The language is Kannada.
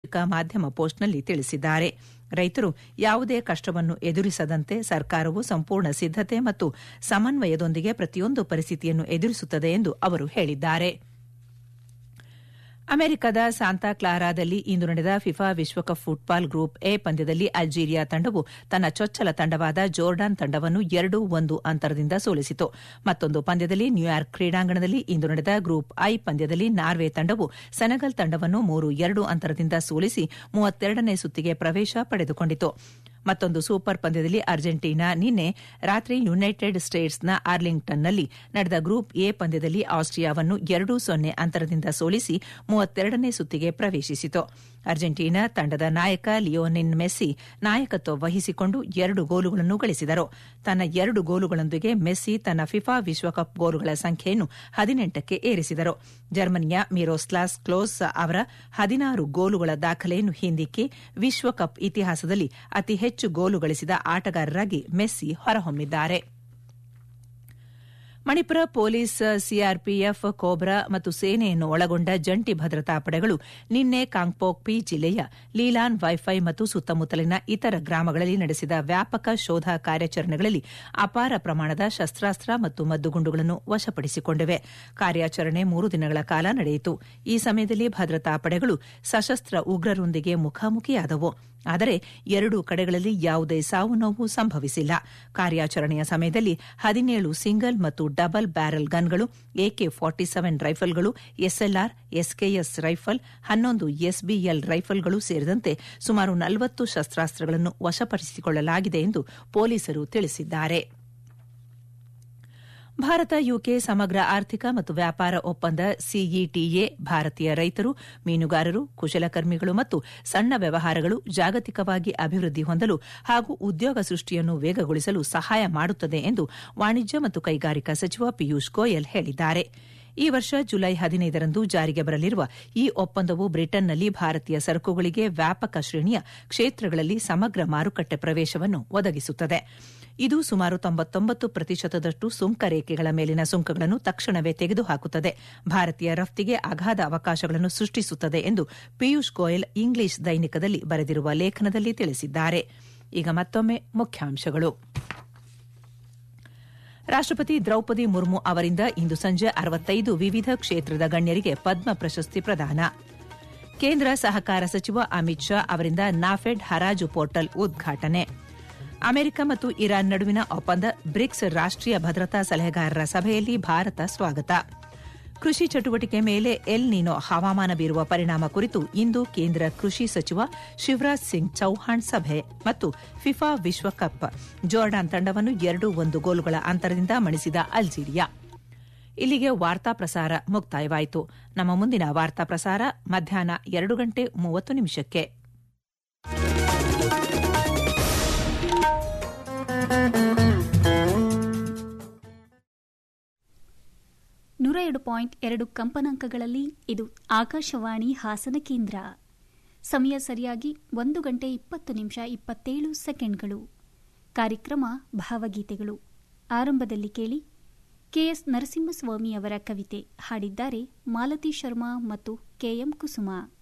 ಮಾಧ್ಯಮ ಪೋಸ್ಟ್ನಲ್ಲಿ ತಿಳಿಸಿದ್ದಾರೆ ರೈತರು ಯಾವುದೇ ಕಷ್ಟವನ್ನು ಎದುರಿಸದಂತೆ ಸರ್ಕಾರವು ಸಂಪೂರ್ಣ ಸಿದ್ದತೆ ಮತ್ತು ಸಮನ್ವಯದೊಂದಿಗೆ ಪ್ರತಿಯೊಂದು ಪರಿಸ್ಥಿತಿಯನ್ನು ಎದುರಿಸುತ್ತದೆ ಎಂದು ಅವರು ಹೇಳಿದ್ದಾರೆ ಅಮೆರಿಕದ ಸಾಂತಾ ಕ್ಲಾರಾದಲ್ಲಿ ಇಂದು ನಡೆದ ಫಿಫಾ ವಿಶ್ವಕಪ್ ಫುಟ್ಬಾಲ್ ಗ್ರೂಪ್ ಎ ಪಂದ್ಯದಲ್ಲಿ ಅಲ್ಜೀರಿಯಾ ತಂಡವು ತನ್ನ ಚೊಚ್ಚಲ ತಂಡವಾದ ಜೋರ್ಡಾನ್ ತಂಡವನ್ನು ಎರಡು ಒಂದು ಅಂತರದಿಂದ ಸೋಲಿಸಿತು ಮತ್ತೊಂದು ಪಂದ್ಯದಲ್ಲಿ ನ್ಯೂಯಾರ್ಕ್ ಕ್ರೀಡಾಂಗಣದಲ್ಲಿ ಇಂದು ನಡೆದ ಗ್ರೂಪ್ ಐ ಪಂದ್ಯದಲ್ಲಿ ನಾರ್ವೆ ತಂಡವು ಸೆನೆಗಲ್ ತಂಡವನ್ನು ಮೂರು ಎರಡು ಅಂತರದಿಂದ ಸೋಲಿಸಿ ಮೂವತ್ತೆರಡನೇ ಸುತ್ತಿಗೆ ಪ್ರವೇಶ ಪಡೆದುಕೊಂಡಿತು ಮತ್ತೊಂದು ಸೂಪರ್ ಪಂದ್ಯದಲ್ಲಿ ಅರ್ಜೆಂಟೀನಾ ನಿನ್ನೆ ರಾತ್ರಿ ಯುನೈಟೆಡ್ ಸ್ಟೇಟ್ಸ್ನ ಆರ್ಲಿಂಗ್ಟನ್ನಲ್ಲಿ ನಡೆದ ಗ್ರೂಪ್ ಎ ಪಂದ್ಯದಲ್ಲಿ ಆಸ್ಟ್ರಿಯಾವನ್ನು ಎರಡು ಸೊನ್ನೆ ಅಂತರದಿಂದ ಸೋಲಿಸಿ ಮೂವತ್ತೆರಡನೇ ಸುತ್ತಿಗೆ ಪ್ರವೇಶಿಸಿತು ಅರ್ಜೆಂಟೀನಾ ತಂಡದ ನಾಯಕ ಲಿಯೋನಿನ್ ಮೆಸ್ಸಿ ನಾಯಕತ್ವ ವಹಿಸಿಕೊಂಡು ಎರಡು ಗೋಲುಗಳನ್ನು ಗಳಿಸಿದರು ತನ್ನ ಎರಡು ಗೋಲುಗಳೊಂದಿಗೆ ಮೆಸ್ಸಿ ತನ್ನ ಫಿಫಾ ವಿಶ್ವಕಪ್ ಗೋಲುಗಳ ಸಂಖ್ಯೆಯನ್ನು ಹದಿನೆಂಟಕ್ಕೆ ಏರಿಸಿದರು ಜರ್ಮನಿಯ ಮಿರೋಸ್ಲಾಸ್ ಕ್ಲೋಸ್ ಅವರ ಹದಿನಾರು ಗೋಲುಗಳ ದಾಖಲೆಯನ್ನು ಹಿಂದಿಕ್ಕಿ ವಿಶ್ವಕಪ್ ಇತಿಹಾಸದಲ್ಲಿ ಅತಿ ಹೆಚ್ಚು ಗೋಲು ಗಳಿಸಿದ ಆಟಗಾರರಾಗಿ ಮೆಸ್ಸಿ ಹೊರಹೊಮ್ಮಿದ್ದಾರೆ ಮಣಿಪುರ ಪೊಲೀಸ್ ಸಿಆರ್ಪಿಎಫ್ ಕೋಬ್ರಾ ಮತ್ತು ಸೇನೆಯನ್ನು ಒಳಗೊಂಡ ಜಂಟಿ ಭದ್ರತಾ ಪಡೆಗಳು ನಿನ್ನೆ ಕಾಂಗ್ಪೋಕ್ಪಿ ಜಿಲ್ಲೆಯ ಲೀಲಾನ್ ವೈಫೈ ಮತ್ತು ಸುತ್ತಮುತ್ತಲಿನ ಇತರ ಗ್ರಾಮಗಳಲ್ಲಿ ನಡೆಸಿದ ವ್ಯಾಪಕ ಶೋಧ ಕಾರ್ಯಾಚರಣೆಗಳಲ್ಲಿ ಅಪಾರ ಪ್ರಮಾಣದ ಶಸ್ತ್ರಾಸ್ತ್ರ ಮತ್ತು ಮದ್ದುಗುಂಡುಗಳನ್ನು ವಶಪಡಿಸಿಕೊಂಡಿವೆ ಕಾರ್ಯಾಚರಣೆ ಮೂರು ದಿನಗಳ ಕಾಲ ನಡೆಯಿತು ಈ ಸಮಯದಲ್ಲಿ ಭದ್ರತಾ ಪಡೆಗಳು ಸಶಸ್ತ್ರ ಉಗ್ರರೊಂದಿಗೆ ಮುಖಾಮುಖಿಯಾದವು ಆದರೆ ಎರಡೂ ಕಡೆಗಳಲ್ಲಿ ಯಾವುದೇ ಸಾವು ನೋವು ಸಂಭವಿಸಿಲ್ಲ ಕಾರ್ಯಾಚರಣೆಯ ಸಮಯದಲ್ಲಿ ಹದಿನೇಳು ಸಿಂಗಲ್ ಮತ್ತು ಡಬಲ್ ಬ್ಯಾರೆಲ್ ಗನ್ಗಳು ಎಕೆ ಫಾರ್ಟಿ ಸೆವೆನ್ ರೈಫಲ್ಗಳು ಎಸ್ಎಲ್ಆರ್ ಎಸ್ಕೆಎಸ್ ರೈಫಲ್ ಹನ್ನೊಂದು ಎಸ್ಬಿಎಲ್ ರೈಫಲ್ಗಳು ಸೇರಿದಂತೆ ಸುಮಾರು ನಲವತ್ತು ಶಸ್ತ್ರಾಸ್ತ್ರಗಳನ್ನು ವಶಪಡಿಸಿಕೊಳ್ಳಲಾಗಿದೆ ಎಂದು ಪೊಲೀಸರು ತಿಳಿಸಿದ್ದಾರೆ ಭಾರತ ಯುಕೆ ಸಮಗ್ರ ಆರ್ಥಿಕ ಮತ್ತು ವ್ಯಾಪಾರ ಒಪ್ಪಂದ ಸಿಇಟಿಎ ಭಾರತೀಯ ರೈತರು ಮೀನುಗಾರರು ಕುಶಲಕರ್ಮಿಗಳು ಮತ್ತು ಸಣ್ಣ ವ್ಯವಹಾರಗಳು ಜಾಗತಿಕವಾಗಿ ಅಭಿವೃದ್ಧಿ ಹೊಂದಲು ಹಾಗೂ ಉದ್ಯೋಗ ಸೃಷ್ಟಿಯನ್ನು ವೇಗಗೊಳಿಸಲು ಸಹಾಯ ಮಾಡುತ್ತದೆ ಎಂದು ವಾಣಿಜ್ಯ ಮತ್ತು ಕೈಗಾರಿಕಾ ಸಚಿವ ಪಿಯೂಷ್ ಗೋಯಲ್ ಹೇಳಿದ್ದಾರೆ ಈ ವರ್ಷ ಜುಲೈ ಹದಿನೈದರಂದು ಜಾರಿಗೆ ಬರಲಿರುವ ಈ ಒಪ್ಪಂದವು ಬ್ರಿಟನ್ನಲ್ಲಿ ಭಾರತೀಯ ಸರಕುಗಳಿಗೆ ವ್ಯಾಪಕ ಶ್ರೇಣಿಯ ಕ್ಷೇತ್ರಗಳಲ್ಲಿ ಸಮಗ್ರ ಮಾರುಕಟ್ಟೆ ಪ್ರವೇಶವನ್ನು ಒದಗಿಸುತ್ತದೆ ಇದು ಸುಮಾರು ತೊಂಬತ್ತೊಂಬತ್ತು ಪ್ರತಿಶತದಷ್ಟು ಸುಂಕ ರೇಖೆಗಳ ಮೇಲಿನ ಸುಂಕಗಳನ್ನು ತಕ್ಷಣವೇ ತೆಗೆದುಹಾಕುತ್ತದೆ ಭಾರತೀಯ ರಫ್ತಿಗೆ ಅಗಾಧ ಅವಕಾಶಗಳನ್ನು ಸೃಷ್ಟಿಸುತ್ತದೆ ಎಂದು ಪಿಯೂಷ್ ಗೋಯಲ್ ಇಂಗ್ಲಿಷ್ ದೈನಿಕದಲ್ಲಿ ಬರೆದಿರುವ ಲೇಖನದಲ್ಲಿ ತಿಳಿಸಿದ್ದಾರೆ ಈಗ ಮತ್ತೊಮ್ಮೆ ಮುಖ್ಯಾಂಶಗಳು ರಾಷ್ಟಪತಿ ದ್ರೌಪದಿ ಮುರ್ಮು ಅವರಿಂದ ಇಂದು ಸಂಜೆ ಅರವತ್ತೈದು ವಿವಿಧ ಕ್ಷೇತ್ರದ ಗಣ್ಯರಿಗೆ ಪದ್ಮ ಪ್ರಶಸ್ತಿ ಪ್ರದಾನ ಕೇಂದ್ರ ಸಹಕಾರ ಸಚಿವ ಅಮಿತ್ ಶಾ ಅವರಿಂದ ನಾಫೆಡ್ ಹರಾಜು ಪೋರ್ಟಲ್ ಉದ್ಘಾಟನೆ ಅಮೆರಿಕ ಮತ್ತು ಇರಾನ್ ನಡುವಿನ ಒಪ್ಪಂದ ಬ್ರಿಕ್ಸ್ ರಾಷ್ಟೀಯ ಭದ್ರತಾ ಸಲಹೆಗಾರರ ಸಭೆಯಲ್ಲಿ ಭಾರತ ಸ್ವಾಗತ ಕೃಷಿ ಚಟುವಟಿಕೆ ಮೇಲೆ ಎಲ್ ನಿನೋ ಹವಾಮಾನ ಬೀರುವ ಪರಿಣಾಮ ಕುರಿತು ಇಂದು ಕೇಂದ್ರ ಕೃಷಿ ಸಚಿವ ಶಿವರಾಜ್ ಸಿಂಗ್ ಚೌಹಾಣ್ ಸಭೆ ಮತ್ತು ಫಿಫಾ ವಿಶ್ವಕಪ್ ಜೋರ್ಡಾನ್ ತಂಡವನ್ನು ಎರಡು ಒಂದು ಗೋಲುಗಳ ಅಂತರದಿಂದ ಮಣಿಸಿದ ಅಲ್ಜೀರಿಯಾ ಇಲ್ಲಿಗೆ ವಾರ್ತಾ ಪ್ರಸಾರ ಮುಕ್ತಾಯವಾಯಿತು ನಮ್ಮ ಮುಂದಿನ ವಾರ್ತಾ ಪ್ರಸಾರ ಮಧ್ಯಾಹ್ನ ಎರಡು ಗಂಟೆ ಮೂವತ್ತು ನಿಮಿಷಕ್ಕೆ ನೂರ ಎರಡು ಪಾಯಿಂಟ್ ಎರಡು ಕಂಪನಾಂಕಗಳಲ್ಲಿ ಇದು ಆಕಾಶವಾಣಿ ಹಾಸನ ಕೇಂದ್ರ ಸಮಯ ಸರಿಯಾಗಿ ಒಂದು ಗಂಟೆ ಇಪ್ಪತ್ತು ನಿಮಿಷ ಇಪ್ಪತ್ತೇಳು ಸೆಕೆಂಡ್ಗಳು ಕಾರ್ಯಕ್ರಮ ಭಾವಗೀತೆಗಳು ಆರಂಭದಲ್ಲಿ ಕೇಳಿ ಕೆಎಸ್ ನರಸಿಂಹಸ್ವಾಮಿ ಅವರ ಕವಿತೆ ಹಾಡಿದ್ದಾರೆ ಮಾಲತಿ ಶರ್ಮಾ ಮತ್ತು ಕೆಎಂ ಕುಸುಮ